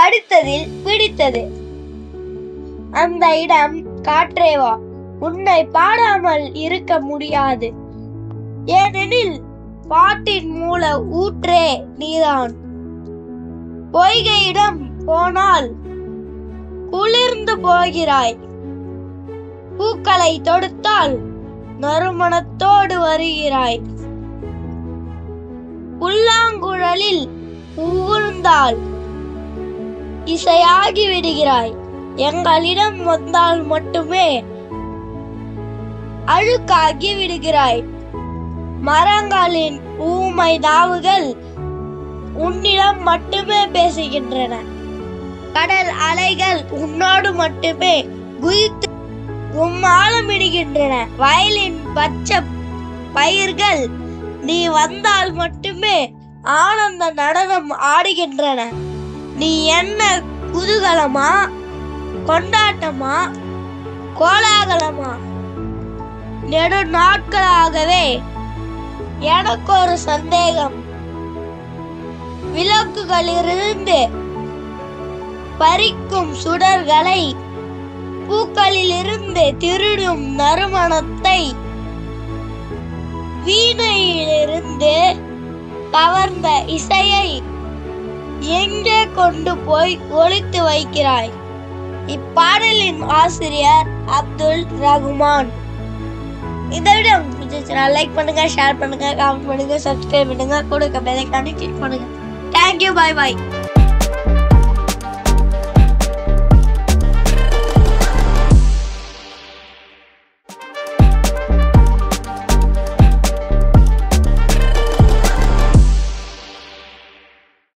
படித்ததில் பிடித்தது அந்த இடம் காற்றேவா உன்னை பாடாமல் இருக்க முடியாது ஏனெனில் பாட்டின் மூல ஊற்றே நீதான் பொய்கையிடம் போனால் குளிர்ந்து போகிறாய் பூக்களை தொடுத்தால் நறுமணத்தோடு வருகிறாய் புல்லாங்குழலில் உவுழ்ந்தால் இசையாகி விடுகிறாய் எங்களிடம் வந்தால் மட்டுமே அழுக்காகி விடுகிறாய் மரங்களின் ஊமை தாவுகள் உன்னிடம் மட்டுமே பேசுகின்றன கடல் அலைகள் உன்னோடு மட்டுமே குதித்து உம்மாலமிடுகின்றன வயலின் பச்சை பயிர்கள் நீ வந்தால் மட்டுமே ஆனந்த நடனம் ஆடுகின்றன நீ என்ன குதூகலமா கொண்டாட்டமா கோலாகலமா நெடு நாட்களாகவே எனக்கு ஒரு சந்தேகம் விளக்குகளிலிருந்து பறிக்கும் சுடர்களை பூக்களிலிருந்து திருடும் நறுமணத்தை வீணையிலிருந்து கவர்ந்த இசையை எங்கே கொண்டு போய் ஒளித்து வைக்கிறாய் இப்பாடலின் ஆசிரியர் அப்துல் ரகுமான் இந்த வீடியோ உங்களுக்கு பிடிச்சிருச்சுன்னா லைக் பண்ணுங்க ஷேர் பண்ணுங்க கமெண்ட் பண்ணுங்க சப்ஸ்கிரைப் பண்ணுங்க கூட பெல் ஐக்கானை கிளிக் பண்ணுங்க தேங்க்யூ பை பை